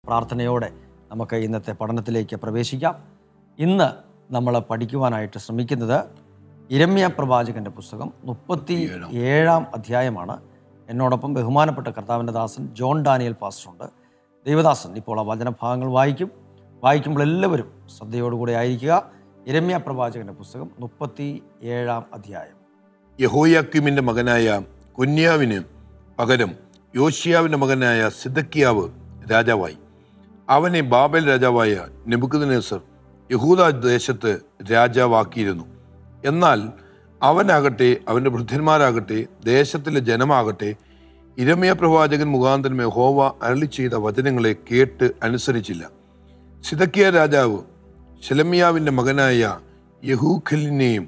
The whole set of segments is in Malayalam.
പ്രാർത്ഥനയോടെ നമുക്ക് ഇന്നത്തെ പഠനത്തിലേക്ക് പ്രവേശിക്കാം ഇന്ന് നമ്മൾ പഠിക്കുവാനായിട്ട് ശ്രമിക്കുന്നത് ഇരമ്യ പ്രവാചകന്റെ പുസ്തകം മുപ്പത്തി ഏഴാം അധ്യായമാണ് എന്നോടൊപ്പം ബഹുമാനപ്പെട്ട കർത്താവിൻ്റെ ദാസൻ ജോൺ ഡാനിയൽ പാസ്റ്ററുണ്ട് ദൈവദാസൻ ഇപ്പോൾ ആ വചനഭാഗങ്ങൾ വായിക്കും വായിക്കുമ്പോൾ എല്ലാവരും ശ്രദ്ധയോടുകൂടി ആയിരിക്കുക ഇരമ്യ പ്രവാചകന്റെ പുസ്തകം മുപ്പത്തി ഏഴാം അധ്യായം യഹോയാക്കിമിന്റെ മകനായ കുന്യാവിന് പകരം യോഷിയാവിന്റെ മകനായ സിദക്കിയാവ് രാജാവായി അവനെ ബാബേൽ രാജാവായ നെബുക്കദ്നേസർ യഹൂദ ദേശത്ത് രാജാവാക്കിയിരുന്നു എന്നാൽ അവനാകട്ടെ അവൻ്റെ വൃദ്ധന്മാരാകട്ടെ ദേശത്തിലെ ജനമാകട്ടെ ഇരമയ പ്രവാചകൻ മുഖാന്തരം യഹോവ അരളി ചെയ്ത വചനങ്ങളെ കേട്ട് അനുസരിച്ചില്ല സിദക്കിയ രാജാവ് ശലമിയാവിൻ്റെ മകനായ യഹൂഖലിനെയും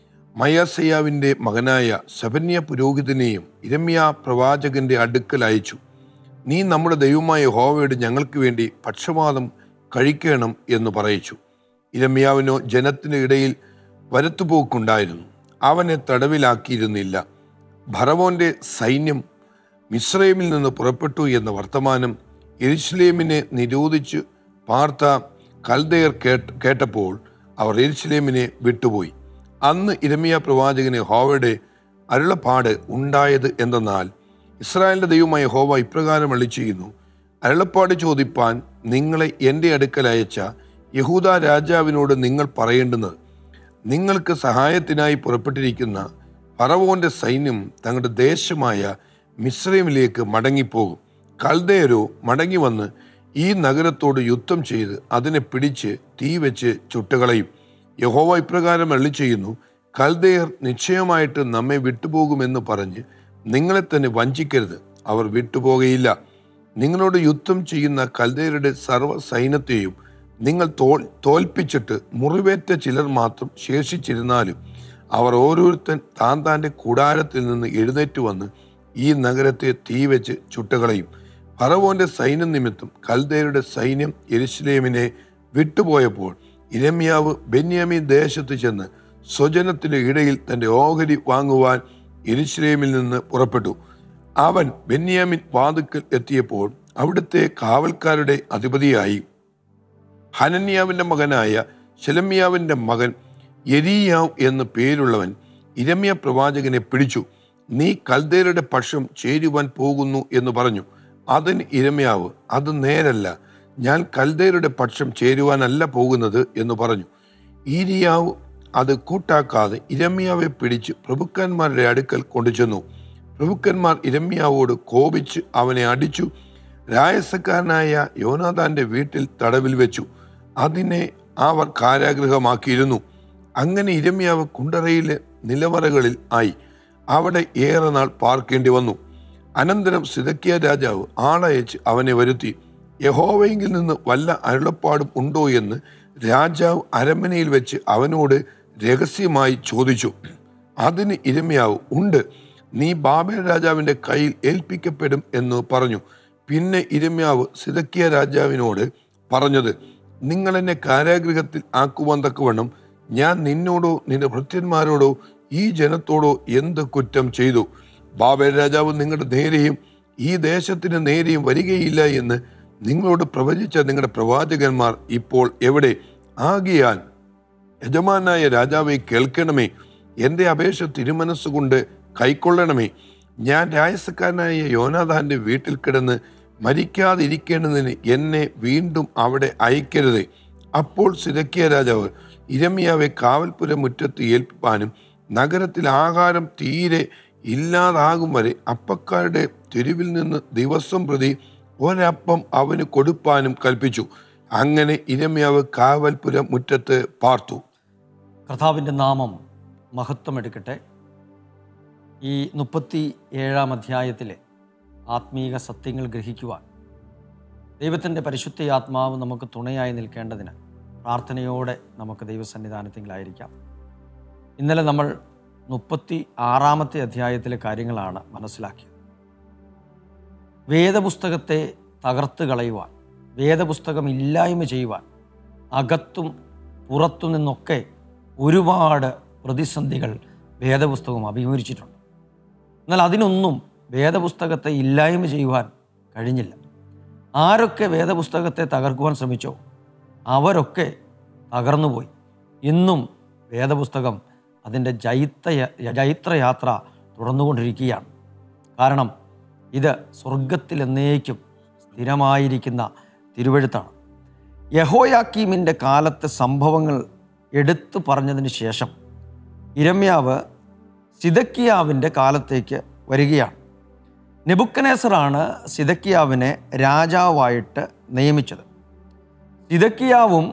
മയസയാവിൻ്റെ മകനായ ശബന്യ പുരോഹിതനെയും ഇരമ്യ പ്രവാചകന്റെ അടുക്കൽ അയച്ചു നീ നമ്മുടെ ദൈവമായ ഹോവയോട് ഞങ്ങൾക്ക് വേണ്ടി പക്ഷപാതം കഴിക്കണം എന്ന് പറയിച്ചു ഇരമ്യാവിനോ ജനത്തിൻ്റെ ഇടയിൽ വരത്തുപോക്കുണ്ടായിരുന്നു അവനെ തടവിലാക്കിയിരുന്നില്ല ഭറവോന്റെ സൈന്യം മിസ്രൈമിൽ നിന്ന് പുറപ്പെട്ടു എന്ന വർത്തമാനം എരിശ്ലേമിനെ നിരോധിച്ച് പാർത്ത കൽദയർ കേട്ട് കേട്ടപ്പോൾ അവർ എരിശ്ലേമിനെ വിട്ടുപോയി അന്ന് ഇരമിയ പ്രവാചകന് ഹോവയുടെ അരുളപ്പാട് ഉണ്ടായത് എന്തെന്നാൽ ഇസ്രായേലിന്റെ ദൈവമായ ഹോവ ഇപ്രകാരം അളി ചെയ്യുന്നു അരുളപ്പാട് ചോദിപ്പാൻ നിങ്ങളെ എൻ്റെ അടുക്കൽ അയച്ച യഹൂദ രാജാവിനോട് നിങ്ങൾ പറയേണ്ടുന്നത് നിങ്ങൾക്ക് സഹായത്തിനായി പുറപ്പെട്ടിരിക്കുന്ന ഫറവോന്റെ സൈന്യം തങ്ങളുടെ ദേശമായ മിശ്രൈമിലേക്ക് മടങ്ങിപ്പോകും കൽദയരോ മടങ്ങി വന്ന് ഈ നഗരത്തോട് യുദ്ധം ചെയ്ത് അതിനെ പിടിച്ച് തീ വെച്ച് ചുട്ടുകളയും യഹോവ ഇപ്രകാരം അള്ളി ചെയ്യുന്നു കൽദയർ നിശ്ചയമായിട്ട് നമ്മെ വിട്ടുപോകുമെന്ന് പറഞ്ഞ് നിങ്ങളെ തന്നെ വഞ്ചിക്കരുത് അവർ വിട്ടുപോകയില്ല നിങ്ങളോട് യുദ്ധം ചെയ്യുന്ന കൽദയരുടെ സർവ്വ സൈന്യത്തെയും നിങ്ങൾ തോൽ തോൽപ്പിച്ചിട്ട് മുറിവേറ്റ ചിലർ മാത്രം ശേഷിച്ചിരുന്നാലും അവർ ഓരോരുത്തൻ താൻ താൻ്റെ കൂടാരത്തിൽ നിന്ന് എഴുന്നേറ്റ് വന്ന് ഈ നഗരത്തെ തീ വെച്ച് ചുട്ടുകളയും ഫറവോന്റെ സൈന്യം നിമിത്തം കൽദയരുടെ സൈന്യം എരുശലേമിനെ വിട്ടുപോയപ്പോൾ ഇരമ്യാവ് ബെന്യാമീൻ ദേശത്ത് ചെന്ന് സ്വജനത്തിന്റെ ഇടയിൽ തന്റെ ഓഹരി വാങ്ങുവാൻ എരുശലേമിൽ നിന്ന് പുറപ്പെട്ടു അവൻ ബെന്യാമിൻ വാതുക്കൽ എത്തിയപ്പോൾ അവിടുത്തെ കാവൽക്കാരുടെ അധിപതിയായി ഹനന്യാവിന്റെ മകനായ ശലമ്യാവിന്റെ മകൻ യെരീയാവ് എന്ന് പേരുള്ളവൻ ഇരമ്യ പ്രവാചകനെ പിടിച്ചു നീ കൽദേരുടെ പക്ഷം ചേരുവാൻ പോകുന്നു എന്ന് പറഞ്ഞു അതിന് ഇരമ്യാവ് അത് നേരല്ല ഞാൻ കൽദേരുടെ പക്ഷം ചേരുവാനല്ല പോകുന്നത് എന്ന് പറഞ്ഞു ഈരിയാവ് അത് കൂട്ടാക്കാതെ ഇരമ്യാവെ പിടിച്ച് പ്രഭുക്കന്മാരുടെ അടുക്കൽ കൊണ്ടുചെന്നു പ്രഭുക്കന്മാർ ഇരമ്യാവോട് കോപിച്ച് അവനെ അടിച്ചു രായസക്കാരനായ യോനാഥാന്റെ വീട്ടിൽ തടവിൽ വെച്ചു അതിനെ അവർ കാരാഗൃഹമാക്കിയിരുന്നു അങ്ങനെ ഇരമ്യാവ് കുണ്ടറയിലെ നിലവറകളിൽ ആയി അവിടെ ഏറെ നാൾ പാർക്കേണ്ടി വന്നു അനന്തരം സിതക്കിയ രാജാവ് ആളയച്ച് അവനെ വരുത്തി യഹോവയെങ്കിൽ നിന്ന് വല്ല അരുളപ്പാടും ഉണ്ടോ എന്ന് രാജാവ് അരമനയിൽ വെച്ച് അവനോട് രഹസ്യമായി ചോദിച്ചു അതിന് ഇരമ്യാവ് ഉണ്ട് നീ ബാബേൽ രാജാവിൻ്റെ കയ്യിൽ ഏൽപ്പിക്കപ്പെടും എന്ന് പറഞ്ഞു പിന്നെ ഇരമ്യാവ് സിതക്കിയ രാജാവിനോട് പറഞ്ഞത് നിങ്ങൾ എന്നെ കാരാഗൃഹത്തിൽ ആക്കുവാൻ തക്കവണ്ണം ഞാൻ നിന്നോടോ നിന്റെ ഭൃത്യന്മാരോടോ ഈ ജനത്തോടോ എന്ത് കുറ്റം ചെയ്തു ബാബേൽ രാജാവ് നിങ്ങളുടെ നേരെയും ഈ ദേശത്തിന് നേരെയും വരികയില്ല എന്ന് നിങ്ങളോട് പ്രവചിച്ച നിങ്ങളുടെ പ്രവാചകന്മാർ ഇപ്പോൾ എവിടെ ആകിയാൽ യജമാനായ രാജാവെ കേൾക്കണമേ എൻ്റെ അപേക്ഷ തിരുമനസ്സുകൊണ്ട് കൈക്കൊള്ളണമേ ഞാൻ രായസക്കാരനായ യോനാഥാന്റെ വീട്ടിൽ കിടന്ന് മരിക്കാതിരിക്കേണ്ടതിന് എന്നെ വീണ്ടും അവിടെ അയക്കരുത് അപ്പോൾ സിരക്കിയ രാജാവ് ഇരമിയാവെ കാവൽപുര മുറ്റത്ത് ഏൽപ്പിപ്പാനും നഗരത്തിൽ ആഹാരം തീരെ ഇല്ലാതാകും വരെ അപ്പക്കാരുടെ തെരുവിൽ നിന്ന് ദിവസം പ്രതി ഒരപ്പം അവന് കൊടുപ്പാനും കൽപ്പിച്ചു അങ്ങനെ ഇരമ്യാവ് കാവൽപുര മുറ്റത്ത് പാർത്തു കർത്താവിൻ്റെ നാമം മഹത്വമെടുക്കട്ടെ ഈ മുപ്പത്തി ഏഴാം അധ്യായത്തിലെ ആത്മീക സത്യങ്ങൾ ഗ്രഹിക്കുവാൻ ദൈവത്തിൻ്റെ പരിശുദ്ധ ആത്മാവ് നമുക്ക് തുണയായി നിൽക്കേണ്ടതിന് പ്രാർത്ഥനയോടെ നമുക്ക് ദൈവസന്നിധാനത്തിലായിരിക്കാം ഇന്നലെ നമ്മൾ മുപ്പത്തി ആറാമത്തെ അധ്യായത്തിലെ കാര്യങ്ങളാണ് മനസ്സിലാക്കിയത് വേദപുസ്തകത്തെ തകർത്ത് കളയുവാൻ വേദപുസ്തകം ഇല്ലായ്മ ചെയ്യുവാൻ അകത്തും പുറത്തു നിന്നൊക്കെ ഒരുപാട് പ്രതിസന്ധികൾ വേദപുസ്തകം അഭിമുഖിച്ചിട്ടുണ്ട് എന്നാൽ അതിനൊന്നും വേദപുസ്തകത്തെ ഇല്ലായ്മ ചെയ്യുവാൻ കഴിഞ്ഞില്ല ആരൊക്കെ വേദപുസ്തകത്തെ തകർക്കുവാൻ ശ്രമിച്ചോ അവരൊക്കെ തകർന്നുപോയി ഇന്നും വേദപുസ്തകം അതിൻ്റെ ജൈത്ര ജൈത്രയാത്ര തുടർന്നുകൊണ്ടിരിക്കുകയാണ് കാരണം ഇത് സ്വർഗത്തിൽ എന്നേക്കും സ്ഥിരമായിരിക്കുന്ന തിരുവഴുത്താണ് യഹോയാക്കീമിൻ്റെ കാലത്തെ സംഭവങ്ങൾ എടുത്തു പറഞ്ഞതിന് ശേഷം ഇരമ്യാവ് സിദക്കിയാവിൻ്റെ കാലത്തേക്ക് വരികയാണ് നെബുക്കനേസറാണ് സിദക്കിയാവിനെ രാജാവായിട്ട് നിയമിച്ചത് സിദക്കിയാവും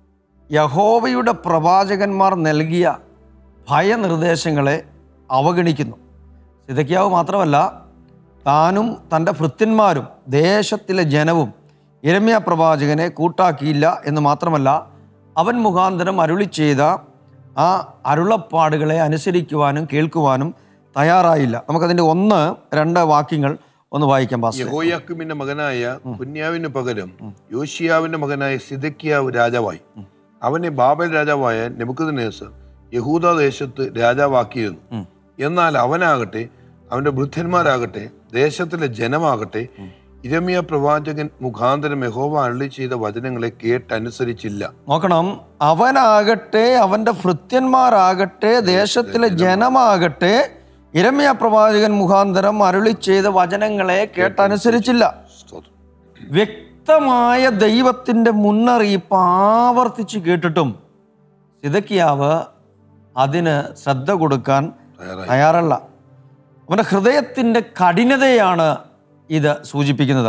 യഹോവയുടെ പ്രവാചകന്മാർ നൽകിയ ഭയനിർദ്ദേശങ്ങളെ അവഗണിക്കുന്നു സിദക്കിയാവ് മാത്രമല്ല താനും തൻ്റെ ഭൃത്യന്മാരും ദേശത്തിലെ ജനവും ഇരമ്യ പ്രവാചകനെ കൂട്ടാക്കിയില്ല എന്ന് മാത്രമല്ല അവൻ മുഖാന്തരം അരുളി ചെയ്ത ആ അരുളപ്പാടുകളെ അനുസരിക്കുവാനും കേൾക്കുവാനും തയ്യാറായില്ല നമുക്കതിൻ്റെ ഒന്ന് രണ്ട് വാക്യങ്ങൾ ഒന്ന് വായിക്കാം പാസ്റ്റർ യഹോയാക്കിമിന്റെ മകനായ കുന്യാവിന് പകരം യോഷിയാവിന്റെ മകനായ സിദക്കിയാവ് രാജാവായി അവനെ ബാബൽ രാജാവായ നെബുക്കദ്നേസർ യഹൂദ ദേശത്ത് രാജാവാക്കിയിരുന്നു എന്നാൽ അവനാകട്ടെ അവന്റെ വൃദ്ധന്മാരാകട്ടെ ദേശത്തിലെ ജനമാകട്ടെ ഇരമിയ പ്രവാചകൻ മുഖാന്തരം യഹോവ അരളി ചെയ്ത വചനങ്ങളെ കേട്ടനുസരിച്ചില്ല നോക്കണം അവനാകട്ടെ അവൻ്റെ ഭൃത്യന്മാരാകട്ടെ ദേശത്തിലെ ജനമാകട്ടെ ഇരമ്യ പ്രവാചകൻ മുഖാന്തരം അരുളി ചെയ്ത വചനങ്ങളെ കേട്ടനുസരിച്ചില്ല സ്തോത്രം. വ്യക്തമായ ദൈവത്തിൻ്റെ മുന്നറിയിപ്പ് ആവർത്തിച്ച് കേട്ടിട്ടും സിതക്കിയാവ് അതിന് ശ്രദ്ധ കൊടുക്കാൻ തയ്യാറായി തയ്യാറല്ല അവൻ്റെ ഹൃദയത്തിൻ്റെ കഠിനതയാണ് ഇത് സൂചിപ്പിക്കുന്നത്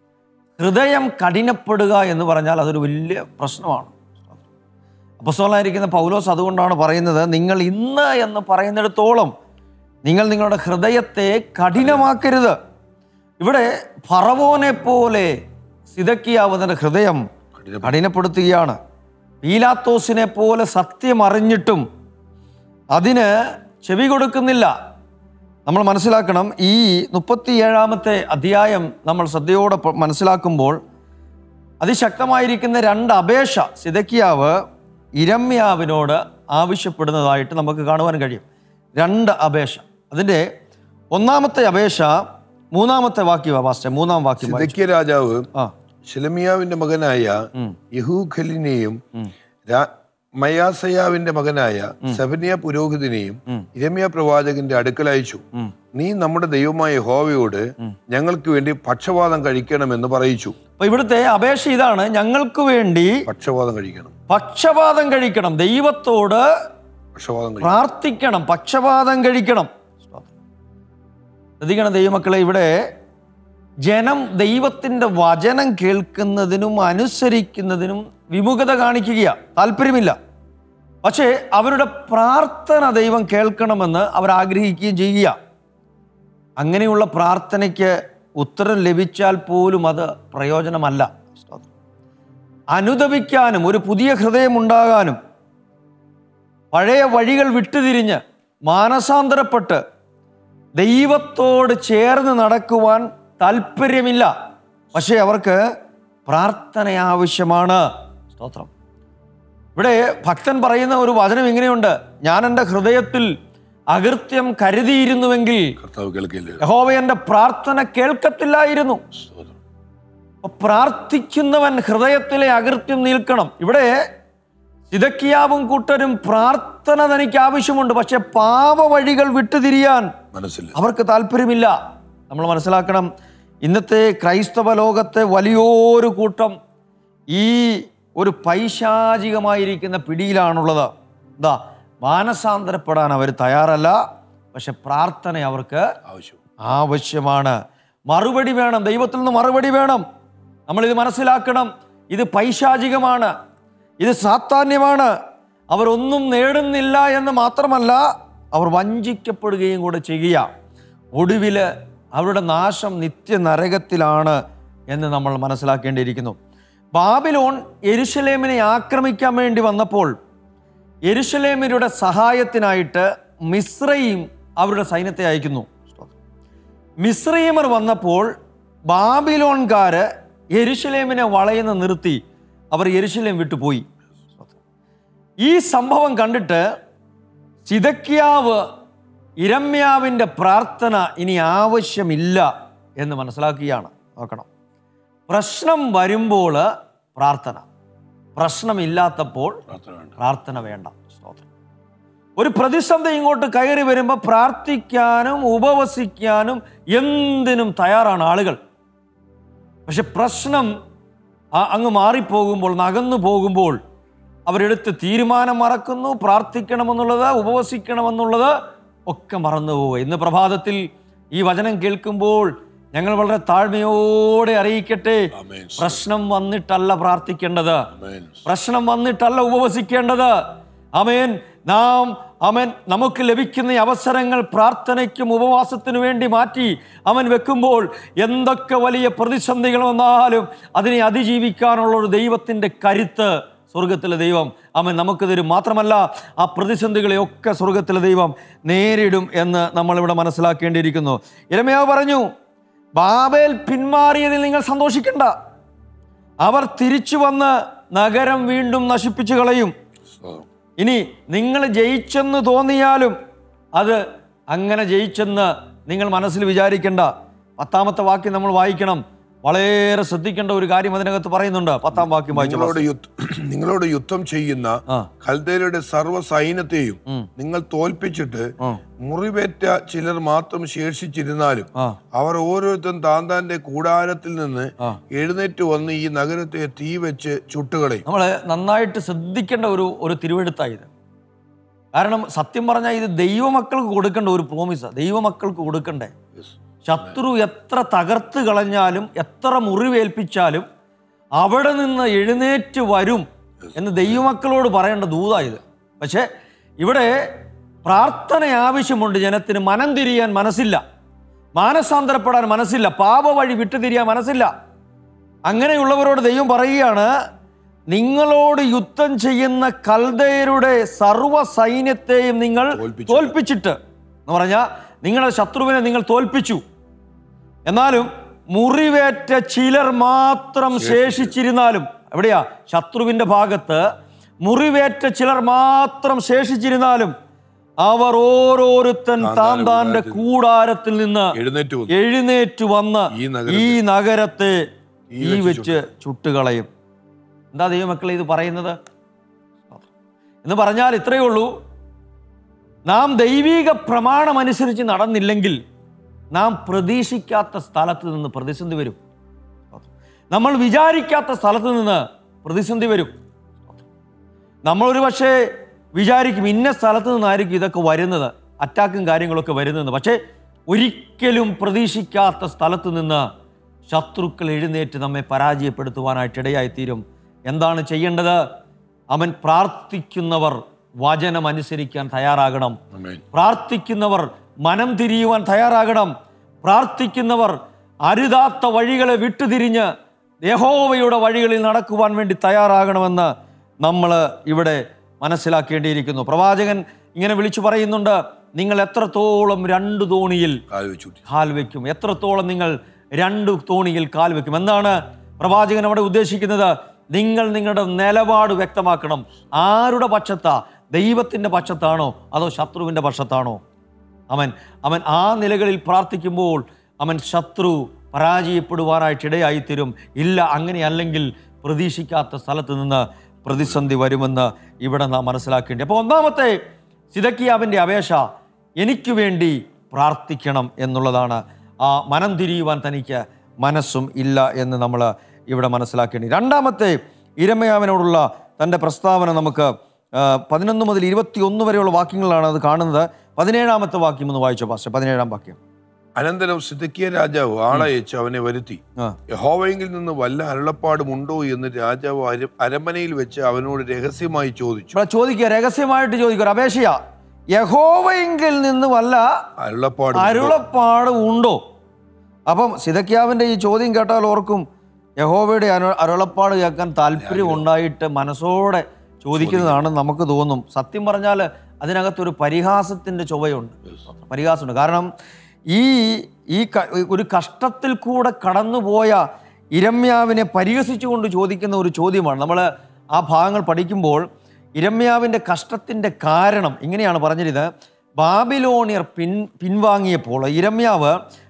ഹൃദയം കഠിനപ്പെടുക എന്ന് പറഞ്ഞാൽ അതൊരു വലിയ പ്രശ്നമാണ് അപ്പസ്തോലനായിരിക്കുന്ന പൗലോസ് അതുകൊണ്ടാണ് പറയുന്നത് നിങ്ങൾ ഇന്ന് എന്ന് പറയുന്നിടത്തോളം നിങ്ങൾ നിങ്ങളുടെ ഹൃദയത്തെ കഠിനമാക്കരുത് ഇവിടെ ഫറവോനെ പോലെ സിതക്കിയാവ് തൻ്റെ ഹൃദയം കഠിന കഠിനപ്പെടുത്തുകയാണ് പീലാത്തോസിനെ പോലെ സത്യം അറിഞ്ഞിട്ടും അതിന് ചെവി കൊടുക്കുന്നില്ല നമ്മൾ മനസ്സിലാക്കണം ഈ മുപ്പത്തിയേഴാമത്തെ അധ്യായം നമ്മൾ ശ്രദ്ധയോടെ പ- മനസ്സിലാക്കുമ്പോൾ അതിശക്തമായിരിക്കുന്ന രണ്ട് അപേക്ഷ സിതക്കിയാവ് ഇരമ്യാവിനോട് ആവശ്യപ്പെടുന്നതായിട്ട് നമുക്ക് കാണുവാൻ കഴിയും രണ്ട് അപേക്ഷ അതിൻ്റെ ഒന്നാമത്തെ അപേക്ഷ മൂന്നാമത്തെ വാക്യമാണ് പാസ്റ്റർ മൂന്നാം വാക്യം വായിച്ചു. സിദക്കിയ രാജാവ് ആ ശിലമിയാവിന്റെ മകനായ ഉം. യഹൂഖലിനെയും ഉം. രാ- മയാസയാവിന്റെ മകനായ സബനിയ പുരോഹിതനെയും ഇരമ്യ പ്രവാചകന്റെ അടുക്കൽ അയച്ചു ഉം. നീ നമ്മുടെ ദൈവമായ യഹോവയോട് ഞങ്ങൾക്ക് വേണ്ടി പക്ഷവാദം കഴിക്കണമെന്ന് പറയിച്ചു അപ്പൊ ഇവിടുത്തെ അപേക്ഷ ഇതാണ് ഞങ്ങൾക്ക് വേണ്ടി പക്ഷവാദം കഴിക്കണം പക്ഷപാതം കഴിക്കണം ദൈവത്തോട് പക്ഷവാദം കഴിക്കണം പ്രാർത്ഥിക്കണം പക്ഷപാതം കഴിക്കണം ശ്രദ്ധിക്കണം ദൈവമക്കളെ ഇവിടെ ജനം ദൈവത്തിൻ്റെ വചനം കേൾക്കുന്നതിനും അനുസരിക്കുന്നതിനും വിമുഖത കാണിക്കുക താല്പര്യമില്ല പക്ഷേ അവരുടെ പ്രാർത്ഥന ദൈവം കേൾക്കണമെന്ന് അവർ ആഗ്രഹിക്കുകയും ചെയ്യുക അങ്ങനെയുള്ള പ്രാർത്ഥനയ്ക്ക് ഉത്തരം ലഭിച്ചാൽ പോലും അത് പ്രയോജനമല്ല അനുദപിക്കാനും ഒരു പുതിയ ഹൃദയം ഉണ്ടാകാനും പഴയ വഴികൾ വിട്ടുതിരിഞ്ഞ് മാനസാന്തരപ്പെട്ട് ദൈവത്തോട് ചേർന്ന് നടക്കുവാൻ താല്പര്യമില്ല പക്ഷേ അവർക്ക് പ്രാർത്ഥന ആവശ്യമാണ് സ്തോത്രം ഇവിടെ ഭക്തൻ പറയുന്ന ഒരു വചനം ഇങ്ങനെയുണ്ട് ഞാൻ എൻ്റെ ഹൃദയത്തിൽ അകൃത്യം കരുതിയിരുന്നുവെങ്കിൽ കർത്താവ് കേൾക്കില്ല യഹോവ എൻ്റെ പ്രാർത്ഥന കേൾക്കത്തില്ലായിരുന്നു സ്തോത്രം. അപ്പൊ പ്രാർത്ഥിക്കുന്നവൻ ഹൃദയത്തിലെ അകൃത്യം നീൽക്കണം ഇവിടെ സിതക്കിയാവും കൂട്ടരും പ്രാർത്ഥന തനിക്ക് ആവശ്യമുണ്ട് പക്ഷെ പാപ വഴികൾ വിട്ടുതിരിയാൻ മനസ്സില്ല അവർക്ക് താല്പര്യമില്ല നമ്മൾ മനസ്സിലാക്കണം ഇന്നത്തെ ക്രൈസ്തവ ലോകത്തെ വലിയൊരു കൂട്ടം ഈ ഒരു പൈശാചികമായിരിക്കുന്ന പിടിയിലാണുള്ളത് എന്താ മാനസാന്തരപ്പെടാൻ അവർ തയ്യാറല്ല പക്ഷെ പ്രാർത്ഥന അവർക്ക് ആവശ്യം ആവശ്യമാണ് മറുപടി വേണം ദൈവത്തിൽ നിന്ന് മറുപടി വേണം നമ്മളിത് മനസ്സിലാക്കണം ഇത് പൈശാചികമാണ് ഇത് സാത്താന്യമാണ് അവരൊന്നും നേടുന്നില്ല എന്ന് മാത്രമല്ല അവർ വഞ്ചിക്കപ്പെടുകയും കൂടെ ചെയ്യുക ഒടുവിൽ അവരുടെ നാശം നിത്യനരകത്തിലാണ് എന്ന് നമ്മൾ മനസ്സിലാക്കേണ്ടിയിരിക്കുന്നു ബാബിലോൺ എരുശലേമിനെ ആക്രമിക്കാൻ വേണ്ടി വന്നപ്പോൾ എരുശലേമിയുടെ സഹായത്തിനായിട്ട് മിശ്രയും അവരുടെ സൈന്യത്തെ അയക്കുന്നു മിശ്രൈമർ വന്നപ്പോൾ ബാബിലോൺകാര് യെരുശലേമിനെ വളയുന്ന നിർത്തി അവർ യെരുശലേം വിട്ടുപോയി ഈ സംഭവം കണ്ടിട്ട് സിതക്കിയാവ് ഇരമ്യാവിൻ്റെ പ്രാർത്ഥന ഇനി ആവശ്യമില്ല എന്ന് മനസ്സിലാക്കുകയാണ് നോക്കണം പ്രശ്നം വരുമ്പോൾ പ്രാർത്ഥന പ്രശ്നമില്ലാത്തപ്പോൾ പ്രാർത്ഥന വേണ്ട പ്രാർത്ഥന വേണ്ട സ്തോത്രം ഒരു പ്രതിസന്ധി ഇങ്ങോട്ട് കയറി വരുമ്പോൾ പ്രാർത്ഥിക്കാനും ഉപവസിക്കാനും എന്തിനും തയ്യാറാണ് ആളുകൾ പക്ഷെ പ്രശ്നം ആ- അങ്ങ് മാറിപ്പോകുമ്പോൾ നകന്നു പോകുമ്പോൾ അവരെടുത്ത് തീരുമാനം മറക്കുന്നു പ്രാർത്ഥിക്കണമെന്നുള്ളത് ഉപവസിക്കണമെന്നുള്ളത് ഒക്കെ മറന്നു പോവുക ഇന്ന് പ്രഭാതത്തിൽ ഈ വചനം കേൾക്കുമ്പോൾ ഞങ്ങൾ വളരെ താഴ്മയോടെ അറിയിക്കട്ടെ ആമേൻ പ്രശ്നം വന്നിട്ടല്ല പ്രാർത്ഥിക്കേണ്ടത് ആമേൻ പ്രശ്നം വന്നിട്ടല്ല ഉപവസിക്കേണ്ടത് അമേൻ നാം അവൻ നമുക്ക് ലഭിക്കുന്ന ഈ അവസരങ്ങൾ പ്രാർത്ഥനയ്ക്കും ഉപവാസത്തിനു വേണ്ടി മാറ്റി അവൻ വെക്കുമ്പോൾ എന്തൊക്കെ വലിയ പ്രതിസന്ധികൾ വന്നാലും അതിനെ അതിജീവിക്കാനുള്ള ഒരു ദൈവത്തിൻ്റെ കരുത്ത് സ്വർഗത്തിലെ ദൈവം അവൻ നമുക്ക് തരും മാത്രമല്ല ആ പ്രതിസന്ധികളെയൊക്കെ സ്വർഗത്തിലെ ദൈവം നേരിടും എന്ന് നമ്മളിവിടെ മനസ്സിലാക്കേണ്ടിയിരിക്കുന്നു ഇരമയാവ് പറഞ്ഞു ബാബേൽ പിന്മാറിയതിൽ നിങ്ങൾ സന്തോഷിക്കണ്ട അവർ തിരിച്ചു വന്ന് നഗരം വീണ്ടും നശിപ്പിച്ചു കളയും സ്തോത്രം. ഇനി നിങ്ങൾ ജയിച്ചെന്ന് തോന്നിയാലും അത് അങ്ങനെ ജയിച്ചെന്ന് നിങ്ങൾ മനസ്സിൽ വിചാരിക്കേണ്ട പത്താമത്തെ വാക്യം നമ്മൾ വായിക്കണം വളരെ ശ്രദ്ധിക്കേണ്ട ഒരു കാര്യം അതിനകത്ത് പറയുന്നുണ്ട് പത്താം വാക്യം വായിച്ചു നിങ്ങളോട് യുദ്ധ നിങ്ങളോട് യുദ്ധം ചെയ്യുന്ന ആ കൽദയരുടെ സർവ്വ സൈന്യത്തെയും ഉം. നിങ്ങൾ തോൽപ്പിച്ചിട്ട് ആ മുറിവേറ്റ ചിലർ മാത്രം ശേഷിച്ചിരുന്നാലും ആ അവർ ഓരോരുത്തരും താൻ താന്റെ കൂടാരത്തിൽ നിന്ന് ആ. എഴുന്നേറ്റ് വന്ന് ഈ നഗരത്തെ തീ വെച്ച് ചുട്ടുകളയും നമ്മൾ നന്നായിട്ട് ശ്രദ്ധിക്കേണ്ട ഒരു ഒരു തിരുവെടുത്തായത് കാരണം സത്യം പറഞ്ഞാൽ ഇത് ദൈവമക്കൾക്ക് കൊടുക്കേണ്ട ഒരു പ്രോമിസാണ് ദൈവമക്കൾക്ക് കൊടുക്കണ്ടേ ശത്രു എത്ര തകർത്ത് കളഞ്ഞാലും എത്ര മുറിവേൽപ്പിച്ചാലും അവിടെ നിന്ന് എഴുന്നേറ്റ് വരും എന്ന് ദൈവമക്കളോട് പറയേണ്ട ദൂതായത് പക്ഷേ ഇവിടെ പ്രാർത്ഥന ആവശ്യമുണ്ട് ജനത്തിന് മനം തിരിയാൻ മനസ്സില്ല മാനസാന്തരപ്പെടാൻ മനസ്സില്ല പാപ വഴി വിട്ടുതിരിയാൻ മനസ്സില്ല അങ്ങനെയുള്ളവരോട് ദൈവം പറയുകയാണ് നിങ്ങളോട് യുദ്ധം ചെയ്യുന്ന കൽദയരുടെ സർവ്വ സൈന്യത്തെയും നിങ്ങൾ തോൽപ്പിച്ചിട്ട്. തോൽപ്പിച്ചിട്ട് എന്ന് പറഞ്ഞാൽ നിങ്ങളുടെ ശത്രുവിനെ നിങ്ങൾ തോൽപ്പിച്ചു എന്നാലും മുറിവേറ്റ ചിലർ മാത്രം ശേഷിച്ചിരുന്നാലും എവിടെയാ ശത്രുവിന്റെ ഭാഗത്ത് മുറിവേറ്റ ചിലർ മാത്രം ശേഷിച്ചിരുന്നാലും അവർ ഓരോരുത്തൻ താൻ താന്റെ കൂടാരത്തിൽ നിന്ന് എഴുന്നേറ്റ് വന്നു എഴുന്നേറ്റ് വന്ന് ഈ നഗരത്തെ ഈ നഗരത്തെ തീ ഈ വെച്ച് വെച്ച് ചുട്ടുകളയും എന്താ ദൈവമക്കളെ ഇത് പറയുന്നത് എന്ന് പറഞ്ഞാൽ ഇത്രയേ ഉള്ളൂ നാം ദൈവിക പ്രമാണമനുസരിച്ച് നടന്നില്ലെങ്കിൽ നാം പ്രതീക്ഷിക്കാത്ത സ്ഥലത്ത് നിന്ന് പ്രതിസന്ധി വരും നമ്മൾ വിചാരിക്കാത്ത സ്ഥലത്ത് നിന്ന് പ്രതിസന്ധി വരും നമ്മളൊരു പക്ഷേ വിചാരിക്കും ഇന്ന സ്ഥലത്ത് നിന്നായിരിക്കും ഇതൊക്കെ വരുന്നത് അറ്റാക്കും കാര്യങ്ങളൊക്കെ വരുന്നത് പക്ഷേ ഒരിക്കലും പ്രതീക്ഷിക്കാത്ത സ്ഥലത്ത് നിന്ന് ശത്രുക്കൾ എഴുന്നേറ്റ് നമ്മെ പരാജയപ്പെടുത്തുവാനായിട്ട് ഇടയായിത്തീരും എന്താണ് ചെയ്യേണ്ടത് അവൻ പ്രാർത്ഥിക്കുന്നവർ വചനം അനുസരിക്കാൻ തയ്യാറാകണം ആമേൻ പ്രാർത്ഥിക്കുന്നവർ മനം തിരിയുവാൻ തയ്യാറാകണം പ്രാർത്ഥിക്കുന്നവർ അരുതാത്ത വഴികളെ വിട്ടുതിരിഞ്ഞ് യഹോവയുടെ വഴികളിൽ നടക്കുവാൻ വേണ്ടി തയ്യാറാകണമെന്ന് നമ്മൾ ഇവിടെ മനസ്സിലാക്കേണ്ടിയിരിക്കുന്നു പ്രവാചകൻ ഇങ്ങനെ വിളിച്ചു പറയുന്നുണ്ട് നിങ്ങൾ എത്രത്തോളം രണ്ട് തോണിയിൽ കാൽ വെച്ചു കാൽ വെക്കും എത്രത്തോളം നിങ്ങൾ രണ്ട് തോണിയിൽ കാൽ വെക്കും എന്താണ് പ്രവാചകൻ അവിടെ ഉദ്ദേശിക്കുന്നത് നിങ്ങൾ നിങ്ങളുടെ നിലപാട് വ്യക്തമാക്കണം ആരുടെ പക്ഷത്താ ദൈവത്തിൻ്റെ പക്ഷത്താണോ അതോ ശത്രുവിൻ്റെ പക്ഷത്താണോ അവൻ അവൻ ആ നിലകളിൽ പ്രാർത്ഥിക്കുമ്പോൾ അവൻ ശത്രു പരാജയപ്പെടുവാനായിട്ട് ഇടയായിത്തീരും ഇല്ല അങ്ങനെയല്ലെങ്കിൽ പ്രതീക്ഷിക്കാത്ത സ്ഥലത്ത് നിന്ന് പ്രതിസന്ധി വരുമെന്ന് ഇവിടെ നാം മനസ്സിലാക്കേണ്ടി അപ്പോൾ ഒന്നാമത്തെ സിതക്കിയാവിൻ്റെ അപേക്ഷ എനിക്ക് വേണ്ടി പ്രാർത്ഥിക്കണം എന്നുള്ളതാണ് ആ മനം തിരിയുവാൻ തനിക്ക് മനസ്സും ഇല്ല എന്ന് നമ്മൾ ഇവിടെ മനസ്സിലാക്കേണ്ടി രണ്ടാമത്തെ ഇരമയാവിനോടുള്ള തൻ്റെ പ്രസ്താവന നമുക്ക് ആ, പതിനൊന്ന് മുതൽ ഇരുപത്തിയൊന്ന് വരെയുള്ള വാക്യങ്ങളാണ് അത് കാണുന്നത് പതിനേഴാമത്തെ വാക്യം ഒന്ന് വായിച്ചോ പാസ്റ്റർ പതിനേഴാം വാക്യം അനന്തരം സിദ്ധിക്കിയ രാജാവ് ആളയച്ച് അവനെ വരുത്തി ആ യഹോവയെങ്കിൽ നിന്ന് വല്ല അരുളപ്പാടുമുണ്ടോ എന്ന് രാജാവ് അര- അരമനയിൽ വെച്ച് അവനോട് രഹസ്യമായി ചോദിച്ചു ഇവിടെ ചോദിക്കുക രഹസ്യമായിട്ട് ചോദിക്കുക ഒരു അപേക്ഷയാ യഹോവയെങ്കിൽ നിന്ന് വല്ല അരുളപ്പാട് അരുളപ്പാട് ഉണ്ടോ അപ്പം സിതക്യാവിൻ്റെ ഈ ചോദ്യം കേട്ടാൽ ഓർക്കും യഹോവയുടെ അരു അരുളപ്പാട് കേൾക്കാൻ താല്പര്യം ഉണ്ടായിട്ട് മനസ്സോടെ ചോദിക്കുന്നതാണ് നമുക്ക് തോന്നും സത്യം പറഞ്ഞാൽ അതിനകത്തൊരു പരിഹാസത്തിൻ്റെ ചുവയുണ്ട് പരിഹാസമുണ്ട് കാരണം ഈ ഈ ക- ഒരു കഷ്ടത്തിൽ കൂടെ കടന്നുപോയ ഇരമ്യാവിനെ പരിഹസിച്ചുകൊണ്ട് ചോദിക്കുന്ന ഒരു ചോദ്യമാണ് നമ്മൾ ആ ഭാഗങ്ങൾ പഠിക്കുമ്പോൾ ഇരമ്യാവിൻ്റെ കഷ്ടത്തിൻ്റെ കാരണം ഇങ്ങനെയാണ് പറഞ്ഞിരുന്നത് ബാബിലോണിയർ പിൻ പിൻവാങ്ങിയപ്പോൾ ഇരമ്യാവ്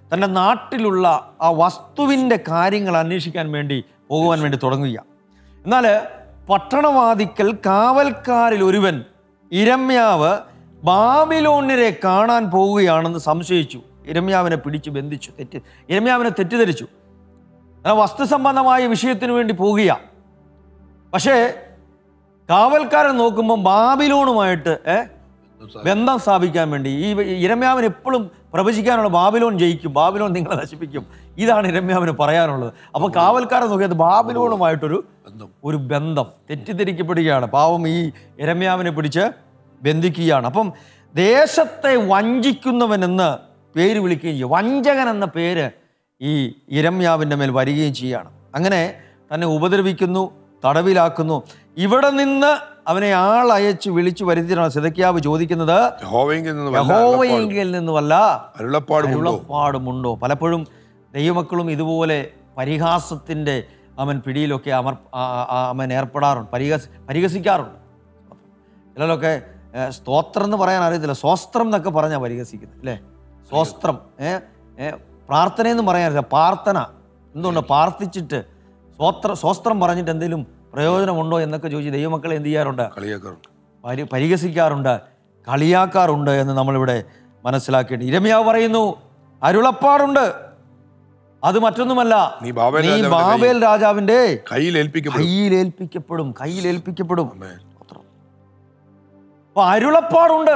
തൻ്റെ നാട്ടിലുള്ള ആ വസ്തുവിൻ്റെ കാര്യങ്ങൾ അന്വേഷിക്കാൻ വേണ്ടി പോകുവാൻ വേണ്ടി തുടങ്ങുക എന്നാൽ പട്ടണവാദിക്കൽ കാവൽക്കാരിൽ ഒരുവൻ ഇരമ്യാവ് ബാബിലോണ്യരെ കാണാൻ പോവുകയാണെന്ന് സംശയിച്ചു ഇരമ്യാവിനെ പിടിച്ചു ബന്ധിച്ചു തെറ്റ് ഇരമ്യാവിനെ തെറ്റിദ്ധരിച്ചു ആ വസ്തു സംബന്ധമായ വിഷയത്തിന് വേണ്ടി പോകുക പക്ഷേ കാവൽക്കാരൻ നോക്കുമ്പോൾ ബാബിലോണുമായിട്ട് ഏ ബന്ധം സ്ഥാപിക്കാൻ വേണ്ടി ഈ ഇരമ്യാവിന് എപ്പോഴും പ്രവചിക്കാനുള്ള ബാബിലോൺ ജയിക്കും ബാബിലോൺ നിങ്ങളെ നശിപ്പിക്കും ഇതാണ് ഇരമ്യാവിന് പറയാനുള്ളത് അപ്പൊ കാവൽക്കാരൻ നോക്കിയത് ബാബിലോണുമായിട്ടൊരു ബന്ധം ഒരു ബന്ധം തെറ്റിദ്ധരിക്കപ്പെടുകയാണ് പാവം ഈ ഇരമ്യാവിനെ പിടിച്ച് ബന്ധിക്കുകയാണ് അപ്പം ദേശത്തെ വഞ്ചിക്കുന്നവനെന്ന് പേര് വിളിക്കുകയും ചെയ്യും വഞ്ചകൻ എന്ന പേര് ഈ ഇരമ്യാവിൻ്റെ മേൽ വരികയും ചെയ്യുകയാണ് അങ്ങനെ തന്നെ ഉപദ്രവിക്കുന്നു തടവിലാക്കുന്നു ഇവിടെ നിന്ന് അവനെ ആളയച്ച് വിളിച്ചു വരുത്തിയാണ് സിതക്കിയാവ് ചോദിക്കുന്നത് യഹോവയെങ്കിൽ നിന്ന് വല്ല അരുളപ്പാടും- യഹോവയെങ്കിൽ നിന്നുമല്ല അരുളപ്പാടുമുണ്ടോ അരുളപ്പാടുമുണ്ടോ പലപ്പോഴും ദൈവമക്കളും ഇതുപോലെ പരിഹാസത്തിൻ്റെ അവൻ പിടിയിലൊക്കെ അമർ ആ- ആ- അവൻ ഏർപ്പെടാറുണ്ട് പരിഹസ പരിഹസിക്കാറുണ്ട് ചിലരൊക്കെ ഏ, സ്തോത്രം എന്ന് പറയാൻ അറിയത്തില്ല സ്വസ്ത്രം എന്നൊക്കെ പറഞ്ഞാൽ പരിഹസിക്കുന്നത് അല്ലേ സ്വസ്ത്രം ഏ ഏ, പ്രാർത്ഥനയെന്ന് പറയാനില്ല പ്രാർത്ഥന എന്തുകൊണ്ട് പ്രാർത്ഥിച്ചിട്ട് സ്വോത്ര സ്വസ്ത്രം പറഞ്ഞിട്ട് എന്തെങ്കിലും പ്രയോജനമുണ്ടോ എന്നൊക്കെ ചോദിച്ച് ദൈവമക്കളെ എന്ത് ചെയ്യാറുണ്ട് കളിയാക്കാറുണ്ട് പരി പരിഹസിക്കാറുണ്ട് കളിയാക്കാറുണ്ട് എന്ന് നമ്മളിവിടെ മനസ്സിലാക്കേണ്ടി ഇരമ്യാവ് പറയുന്നു അരുളപ്പാടുണ്ട് അത് മറ്റൊന്നുമല്ല നീ ബാബേൽ നീ രാജാവിന്റെ ബാബേൽ രാജാവിന്റെ കയ്യിൽ ഏൽപ്പിക്കപ്പെടും കയ്യിലേൽപ്പിക്കപ്പെടും കയ്യിലേൽപ്പിക്കപ്പെടും ആമേൻ. സ്തോത്രം. അപ്പൊ അരുളപ്പാടുണ്ട്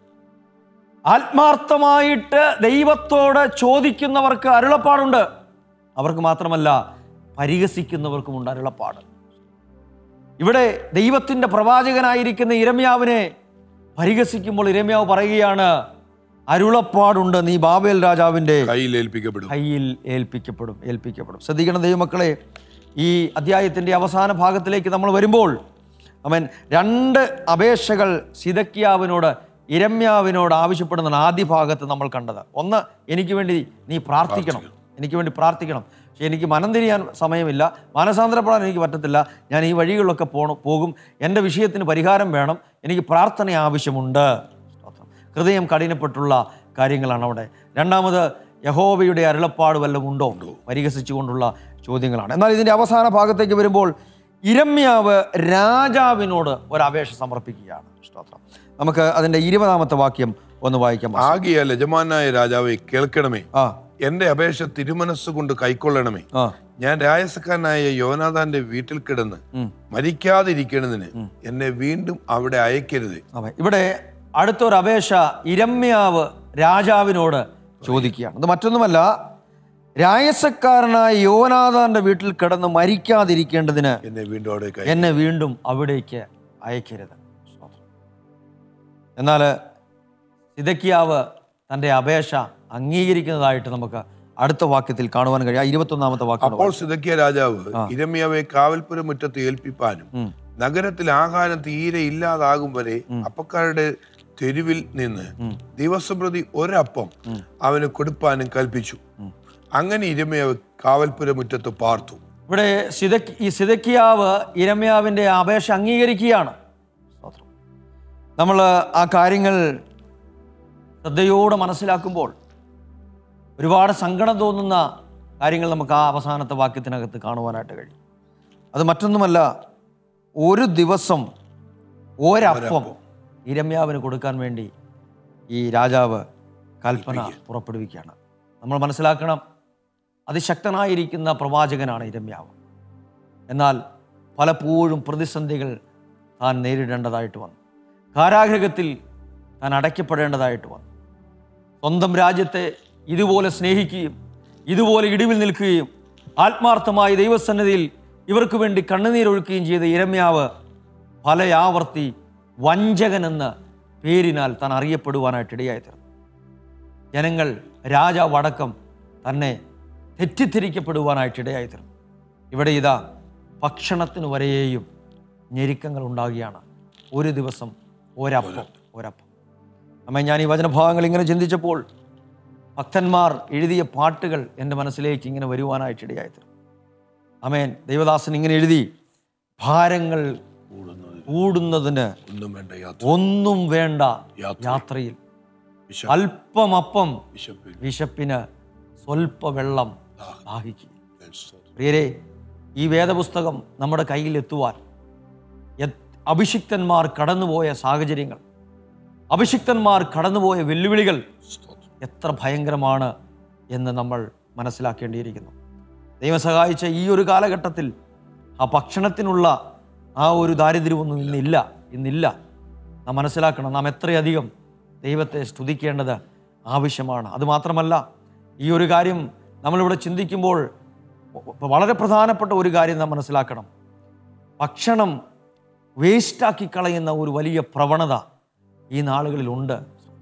ആത്മാർത്ഥമായിട്ട് ദൈവത്തോട് ചോദിക്കുന്നവർക്ക് അരുളപ്പാടുണ്ട് അവർക്ക് മാത്രമല്ല പരിഹസിക്കുന്നവർക്കുമുണ്ട് അരുളപ്പാട് ഇവിടെ ദൈവത്തിൻ്റെ പ്രവാചകനായിരിക്കുന്ന ഇരമ്യാവിനെ പരിഹസിക്കുമ്പോൾ ഇരമ്യാവ് പറയുകയാണ് അരുളപ്പാടുണ്ട് നീ ബാബേൽ രാജാവിൻ്റെ കയ്യിൽ ഏൽപ്പിക്കപ്പെടും കയ്യിൽ ഏൽപ്പിക്കപ്പെടും ഏൽപ്പിക്കപ്പെടും ശ്രദ്ധിക്കണം ദൈവമക്കളെ ഈ അധ്യായത്തിൻ്റെ അവസാന ഭാഗത്തിലേക്ക് നമ്മൾ വരുമ്പോൾ അവൻ രണ്ട് അപേക്ഷകൾ സിതക്കിയാവിനോട് ഇരമ്യാവിനോട് ആവശ്യപ്പെടുന്നതാണ് ആദ്യ ഭാഗത്ത് നമ്മൾ കണ്ടത് ഒന്ന് എനിക്ക് വേണ്ടി നീ പ്രാർത്ഥിക്കണം എനിക്ക് വേണ്ടി പ്രാർത്ഥിക്കണം പക്ഷേ എനിക്ക് മനം തിരിയാൻ സമയമില്ല മാനസാന്തരപ്പെടാൻ എനിക്ക് പറ്റത്തില്ല ഞാൻ ഈ വഴികളിലൊക്കെ പോണം പോകും എൻ്റെ വിഷയത്തിന് പരിഹാരം വേണം എനിക്ക് പ്രാർത്ഥന ആവശ്യമുണ്ട് സ്തോത്രം. ഹൃദയം കഠിനപ്പെട്ടുള്ള കാര്യങ്ങളാണ് അവിടെ രണ്ടാമത് യഹോവയുടെ അരുളപ്പാട് വല്ലതും ഉണ്ടോ പരിഹസിച്ചുകൊണ്ടുള്ള ചോദ്യങ്ങളാണ് എന്നാൽ ഇതിൻ്റെ അവസാന ഭാഗത്തേക്ക് വരുമ്പോൾ ഇരമ്യാവ് രാജാവിനോട് ഒരു അപേക്ഷ സമർപ്പിക്കുകയാണ് സ്തോത്രം നമുക്ക് അതിൻ്റെ ഇരുപതാമത്തെ വാക്യം ഒന്ന് വായിക്കാം ആകിയ യജമാനായ രാജാവെ കേൾക്കണമേ ആ എന്റെ അപേക്ഷ തിരുമനസ് കൊണ്ട് കൈക്കൊള്ളണമേ ആ ഞാൻ രായസക്കാരനായ യോനാഥാന്റെ വീട്ടിൽ കിടന്ന് ഉം. മരിക്കാതിരിക്കണതിന് എന്നെ വീണ്ടും അവിടെ അയക്കരുത് അവൻ ഇവിടെ അടുത്തൊരു അപേക്ഷ ഇരമ്യാവ് രാജാവിനോട് ചോദിക്കുകയാണ് അത് മറ്റൊന്നുമല്ല രായസക്കാരനായ യോനാഥാന്റെ വീട്ടിൽ കിടന്ന് മരിക്കാതിരിക്കേണ്ടതിന് എന്നെ വീണ്ടും അവിടെ കൈ എന്നെ വീണ്ടും അവിടേക്ക് അയക്കരുത് സ്തോത്രം. എന്നാൽ സിതക്കിയാവ് തൻ്റെ അപേക്ഷ അംഗീകരിക്കുന്നതായിട്ട് നമുക്ക് അടുത്ത വാക്യത്തിൽ കാണുവാൻ കഴിയും ആ ഇരുപത്തൊന്നാമത്തെ വാക്യം അപ്പോൾ സിതക്കിയ രാജാവ് ഇരമ്യാവെ കാവൽപുര മുറ്റത്ത് ഏൽപ്പിപ്പാനും ഉം. നഗരത്തിൽ ആഹാരം തീരെ ഇല്ലാതാകും വരെ അപ്പക്കാരുടെ തെരുവിൽ നിന്ന് ദിവസം പ്രതി ഒരപ്പം അവന് കൊടുപ്പാനും കൽപ്പിച്ചു അങ്ങനെ ഇരമ്യാവ് കാവൽപുര മുറ്റത്ത് പാർത്തു ഇവിടെ സിതക് ഈ സിതക്കിയാവ് ഇരമ്യാവിൻ്റെ അപേക്ഷ അംഗീകരിക്കുകയാണ് സ്തോത്രം. നമ്മൾ ആ കാര്യങ്ങൾ ശ്രദ്ധയോടെ മനസ്സിലാക്കുമ്പോൾ ഒരുപാട് സങ്കടം തോന്നുന്ന കാര്യങ്ങൾ നമുക്ക് ആ അവസാനത്തെ വാക്യത്തിനകത്ത് കാണുവാനായിട്ട് കഴിയും അത് മറ്റൊന്നുമല്ല ഒരു ദിവസം ഒരപ്പം ഇരമ്യാവിന് കൊടുക്കാൻ വേണ്ടി ഈ രാജാവ് കൽപ്പന പുറപ്പെടുവിക്കുകയാണ് നമ്മൾ മനസ്സിലാക്കണം അതിശക്തനായിരിക്കുന്ന പ്രവാചകനാണ് ഇരമ്യാവ് എന്നാൽ പലപ്പോഴും പ്രതിസന്ധികൾ താൻ നേരിടേണ്ടതായിട്ട് വന്നു കാരാഗ്രഹത്തിൽ താൻ അടയ്ക്കപ്പെടേണ്ടതായിട്ട് വന്നു സ്വന്തം രാജ്യത്തെ ഇതുപോലെ സ്നേഹിക്കുകയും ഇതുപോലെ ഇടിവിൽ നിൽക്കുകയും ആത്മാർത്ഥമായി ദൈവസന്നിധിയിൽ ഇവർക്ക് വേണ്ടി കണ്ണുനീരൊഴുക്കുകയും ചെയ്ത ഇരമ്യാവ് പലയാവർത്തി വഞ്ചകനെന്ന പേരിനാൽ താൻ അറിയപ്പെടുവാനായിട്ട് ഇടയായി തീർന്നു ജനങ്ങൾ രാജാവ് അടക്കം തന്നെ തെറ്റിദ്ധരിക്കപ്പെടുവാനായിട്ട് ഇടയായി തീർന്നു ഇവിടെ ഇതാ ഭക്ഷണത്തിന് വരെയും ഞെരുക്കങ്ങൾ ഉണ്ടാകുകയാണ് ഒരു ദിവസം ഒരപ്പം ഒരപ്പം അമ്മ ഞാൻ ഈ വചനഭാഗങ്ങൾ ഇങ്ങനെ ചിന്തിച്ചപ്പോൾ ഭക്തന്മാർ എഴുതിയ പാട്ടുകൾ എൻ്റെ മനസ്സിലേക്ക് ഇങ്ങനെ വരുവാനായിട്ട് ഇടയായി തീർന്നു അമേൻ ദൈവദാസൻ ഇങ്ങനെ എഴുതി ഭാരങ്ങൾ കൂടുന്നത് കൂടുന്നതിന് ഒന്നും വേണ്ട യാത്ര ഒന്നും വേണ്ട യാത്ര യാത്രയിൽ വിശ അല്പമപ്പം വിശപ്പിൽ വിശപ്പിന് സ്വൽപ്പ വെള്ളം ദാഹിക്കുക പ്രിയരെ ഈ വേദപുസ്തകം നമ്മുടെ കയ്യിൽ എത്തുവാൻ എത്- അഭിഷിക്തന്മാർ കടന്നുപോയ സാഹചര്യങ്ങൾ അഭിഷിക്തന്മാർ കടന്നുപോയ വെല്ലുവിളികൾ എത്ര ഭയങ്കരമാണ് എന്ന് നമ്മൾ മനസ്സിലാക്കേണ്ടിയിരിക്കുന്നു ദൈവം സഹായിച്ച ഈ ഒരു കാലഘട്ടത്തിൽ ആ ഭക്ഷണത്തിനുള്ള ആ ഒരു ദാരിദ്ര്യമൊന്നും ഇന്നില്ല ഇന്നില്ല നാം മനസ്സിലാക്കണം നാം എത്രയധികം ദൈവത്തെ സ്തുതിക്കേണ്ടത് ആവശ്യമാണ് അതുമാത്രമല്ല ഈ ഒരു കാര്യം നമ്മളിവിടെ ചിന്തിക്കുമ്പോൾ വളരെ പ്രധാനപ്പെട്ട ഒരു കാര്യം നാം മനസ്സിലാക്കണം ഭക്ഷണം വേസ്റ്റാക്കി കളയുന്ന ഒരു വലിയ പ്രവണത ഈ നാളുകളിലുണ്ട്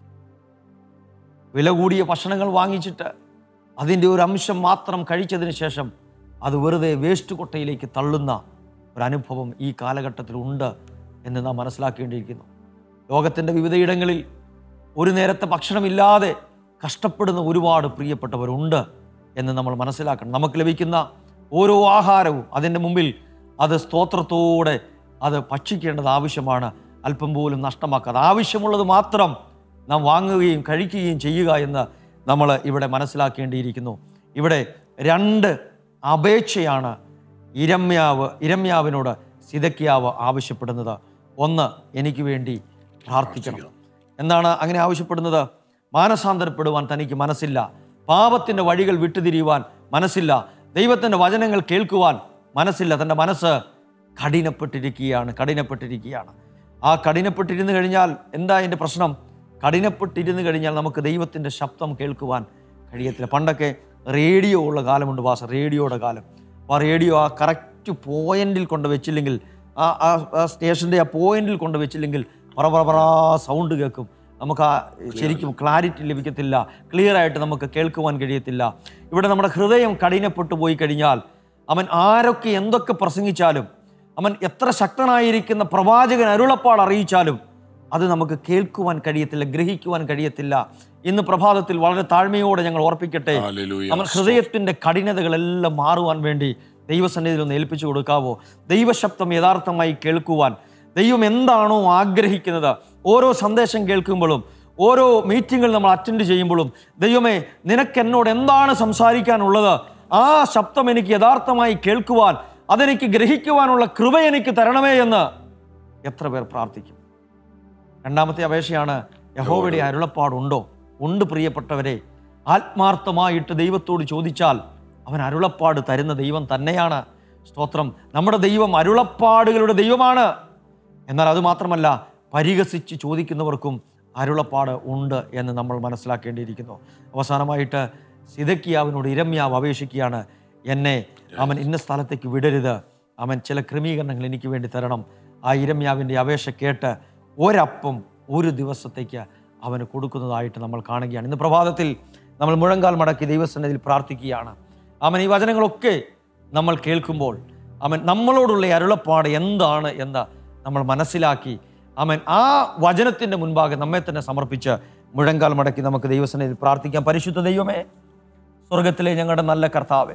വില കൂടിയ ഭക്ഷണങ്ങൾ വാങ്ങിച്ചിട്ട് അതിൻ്റെ ഒരു അംശം മാത്രം കഴിച്ചതിന് ശേഷം അത് വെറുതെ വേസ്റ്റ് കൊട്ടയിലേക്ക് തള്ളുന്ന ഒരു അനുഭവം ഈ കാലഘട്ടത്തിലുണ്ട് എന്ന് നാം മനസ്സിലാക്കേണ്ടിയിരിക്കുന്നു ലോകത്തിൻ്റെ വിവിധയിടങ്ങളിൽ ഒരു നേരത്തെ ഭക്ഷണമില്ലാതെ കഷ്ടപ്പെടുന്ന ഒരുപാട് പ്രിയപ്പെട്ടവരുണ്ട് എന്ന് നമ്മൾ മനസ്സിലാക്കണം നമുക്ക് ലഭിക്കുന്ന ഓരോ ആഹാരവും അതിൻ്റെ മുമ്പിൽ അത് സ്തോത്രത്തോടെ അത് ഭക്ഷിക്കേണ്ടത് ആവശ്യമാണ് അല്പം പോലും നഷ്ടമാക്കാതെ ആവശ്യമുള്ളത് മാത്രം നാം വാങ്ങുകയും കഴിക്കുകയും ചെയ്യുക എന്ന് നമ്മൾ ഇവിടെ മനസ്സിലാക്കേണ്ടിയിരിക്കുന്നു ഇവിടെ രണ്ട് അപേക്ഷയാണ് ഇരമ്യാവ് ഇരമ്യാവിനോട് സിതക്കിയാവ് ആവശ്യപ്പെടുന്നത് ഒന്ന് എനിക്ക് വേണ്ടി പ്രാർത്ഥിക്കണം എന്താണ് അങ്ങനെ ആവശ്യപ്പെടുന്നത് മാനസാന്തരപ്പെടുവാൻ തനിക്ക് മനസ്സില്ല പാപത്തിൻ്റെ വഴികൾ വിട്ടുതിരിയുവാൻ മനസ്സില്ല ദൈവത്തിൻ്റെ വചനങ്ങൾ കേൾക്കുവാൻ മനസ്സില്ല തൻ്റെ മനസ്സ് കഠിനപ്പെട്ടിരിക്കുകയാണ് കഠിനപ്പെട്ടിരിക്കുകയാണ് ആ കഠിനപ്പെട്ടിരുന്ന് കഴിഞ്ഞാൽ എന്താ അതിൻ്റെ പ്രശ്നം കഠിനപ്പെട്ടിരുന്ന് കഴിഞ്ഞാൽ നമുക്ക് ദൈവത്തിൻ്റെ ശബ്ദം കേൾക്കുവാൻ കഴിയത്തില്ല പണ്ടൊക്കെ റേഡിയോ ഉള്ള കാലമുണ്ട് വാസ റേഡിയോയുടെ കാലം അപ്പോൾ ആ റേഡിയോ ആ കറക്റ്റ് പോയിന്റിൽ കൊണ്ട് വെച്ചില്ലെങ്കിൽ ആ ആ ആ സ്റ്റേഷൻ്റെ ആ പോയിന്റിൽ കൊണ്ട് വെച്ചില്ലെങ്കിൽ പറ പറ പറ സൗണ്ട് കേൾക്കും നമുക്ക് ആ ശരിക്കും ക്ലാരിറ്റി ലഭിക്കത്തില്ല ക്ലിയർ ആയിട്ട് നമുക്ക് കേൾക്കുവാൻ കഴിയത്തില്ല ഇവിടെ നമ്മുടെ ഹൃദയം കഠിനപ്പെട്ടു പോയി കഴിഞ്ഞാൽ അവൻ ആരൊക്കെ എന്തൊക്കെ പ്രസംഗിച്ചാലും അവൻ എത്ര ശക്തനായിരിക്കുന്ന പ്രവാചകൻ അരുളപ്പാട് അറിയിച്ചാലും അത് നമുക്ക് കേൾക്കുവാൻ കഴിയത്തില്ല ഗ്രഹിക്കുവാൻ കഴിയത്തില്ല ഇന്ന് പ്രഭാതത്തിൽ വളരെ താഴ്മയോടെ ഞങ്ങൾ ഓർപ്പിക്കട്ടെ ഹല്ലേലൂയ. നമ്മൾ ഹൃദയത്തിന്റെ കഠിനതകളെല്ലാം മാറുവാൻ വേണ്ടി ദൈവസന്നിധിയിൽ ഒന്ന് ഏൽപ്പിച്ചു കൊടുക്കാവോ ദൈവശബ്ദം യഥാർത്ഥമായി കേൾക്കുവാൻ ദൈവം എന്താണോ ആഗ്രഹിക്കുന്നത് ഓരോ സന്ദേശം കേൾക്കുമ്പോഴും ഓരോ മീറ്റിങ്ങുകൾ നമ്മൾ അറ്റൻഡ് ചെയ്യുമ്പോഴും ദൈവമേ നിനക്ക് എന്നോട് എന്താണ് സംസാരിക്കാനുള്ളത് ആ ശബ്ദം എനിക്ക് യഥാർത്ഥമായി കേൾക്കുവാൻ അതെനിക്ക് ഗ്രഹിക്കുവാനുള്ള കൃപ എനിക്ക് തരണമേ എന്ന് എത്ര പേർ പ്രാർത്ഥിക്കും രണ്ടാമത്തെ അപേക്ഷയാണ് യഹോവയുടെ അരുളപ്പാടുണ്ടോ ഉണ്ട് പ്രിയപ്പെട്ടവരെ ആത്മാർത്ഥമായിട്ട് ദൈവത്തോട് ചോദിച്ചാൽ അവൻ അരുളപ്പാട് തരുന്ന ദൈവം തന്നെയാണ് സ്തോത്രം നമ്മുടെ ദൈവം അരുളപ്പാടുകളുടെ ദൈവമാണ് എന്നാൽ അത് മാത്രമല്ല പരിഹസിച്ച് ചോദിക്കുന്നവർക്കും അരുളപ്പാട് ഉണ്ട് എന്ന് നമ്മൾ മനസ്സിലാക്കേണ്ടിയിരിക്കുന്നു അവസാനമായിട്ട് സിതക്കിയാവിനോട് ഇരമ്യാവ് അപേക്ഷിക്കുകയാണ് എന്നെ അവൻ ഇന്ന സ്ഥലത്തേക്ക് വിടരുത് അവൻ ചില ക്രമീകരണങ്ങൾ എനിക്ക് വേണ്ടി തരണം ആ ഇരമ്യാവിൻ്റെ അപേക്ഷ കേട്ട് ഒരപ്പം ഒരു ദിവസത്തേക്ക് അവന് കൊടുക്കുന്നതായിട്ട് നമ്മൾ കാണുകയാണ് ഇന്ന് പ്രഭാതത്തിൽ നമ്മൾ മുഴങ്കാൽ മടക്കി ദൈവസന്നിധിയിൽ പ്രാർത്ഥിക്കുകയാണ് അവൻ ഈ വചനങ്ങളൊക്കെ നമ്മൾ കേൾക്കുമ്പോൾ അവൻ നമ്മളോടുള്ള ഈ അരുളപ്പാട് എന്താണ് എന്ന് നമ്മൾ മനസ്സിലാക്കി അവൻ ആ വചനത്തിൻ്റെ മുൻപാകെ നമ്മെ തന്നെ സമർപ്പിച്ച് മുഴങ്കാൽ മടക്കി നമുക്ക് ദൈവസന്നിധിയിൽ പ്രാർത്ഥിക്കാം പരിശുദ്ധ ദൈവമേ സ്വർഗത്തിലെ ഞങ്ങളുടെ നല്ല കർത്താവേ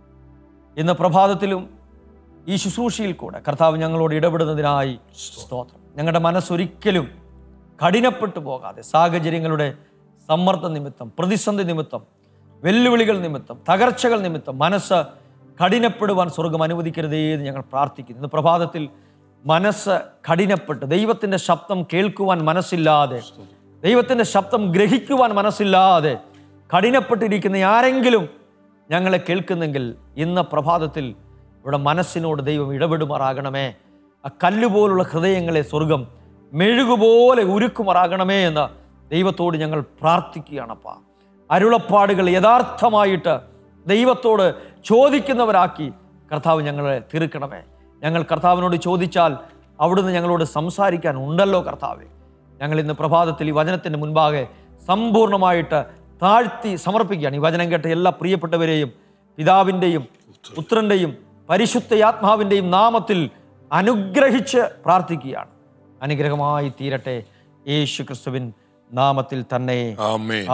ഇന്ന് പ്രഭാതത്തിലും ഈ ശുശ്രൂഷയിൽ കൂടെ കർത്താവ് ഞങ്ങളോട് ഇടപെടുന്നതിനായി സ്തോത്രം ഞങ്ങളുടെ മനസ്സൊരിക്കലും കഠിനപ്പെട്ടു പോകാതെ സാഹചര്യങ്ങളുടെ സമ്മർദ്ദ നിമിത്തം പ്രതിസന്ധി നിമിത്തം വെല്ലുവിളികൾ നിമിത്തം തകർച്ചകൾ നിമിത്തം മനസ്സ് കഠിനപ്പെടുവാൻ സ്വർഗം അനുവദിക്കരുതേ എന്ന് ഞങ്ങൾ പ്രാർത്ഥിക്കുന്നു ഇന്ന് പ്രഭാതത്തിൽ മനസ്സ് കഠിനപ്പെട്ട് ദൈവത്തിൻ്റെ ശബ്ദം കേൾക്കുവാൻ മനസ്സില്ലാതെ ദൈവത്തിൻ്റെ ശബ്ദം ഗ്രഹിക്കുവാൻ മനസ്സില്ലാതെ കഠിനപ്പെട്ടിരിക്കുന്ന ആരെങ്കിലും ഞങ്ങളെ കേൾക്കുന്നെങ്കിൽ ഇന്ന് പ്രഭാതത്തിൽ ഇവിടെ മനസ്സിനോട് ദൈവം ഇടപെടുമാറാകണമേ ആ കല്ലുപോലുള്ള ഹൃദയങ്ങളെ സ്വർഗം മെഴുകുപോലെ ഉരുക്കുമാറാകണമേ എന്ന് ദൈവത്തോട് ഞങ്ങൾ പ്രാർത്ഥിക്കുകയാണപ്പാ അരുളപ്പാടുകൾ യഥാർത്ഥമായിട്ട് ദൈവത്തോട് ചോദിക്കുന്നവരാക്കി കർത്താവ് ഞങ്ങളെ തീർക്കണമേ ഞങ്ങൾ കർത്താവിനോട് ചോദിച്ചാൽ അവിടുന്ന് ഞങ്ങളോട് സംസാരിക്കാൻ ഉണ്ടല്ലോ കർത്താവെ ഞങ്ങൾ ഇന്ന് പ്രഭാതത്തിൽ ഈ വചനത്തിൻ്റെ മുൻപാകെ സമ്പൂർണ്ണമായിട്ട് താഴ്ത്തി സമർപ്പിക്കുകയാണ് ഈ വചനം കേട്ട എല്ലാ പ്രിയപ്പെട്ടവരെയും പിതാവിൻ്റെയും പുത്രൻ്റെയും പരിശുദ്ധയാത്മാവിൻ്റെയും നാമത്തിൽ അനുഗ്രഹിച്ച് പ്രാർത്ഥിക്കുകയാണ് അനുഗ്രഹമായി തീരട്ടെ യേശു ക്രിസ്തുവിൻ നാമത്തിൽ തന്നെ ആമേൻ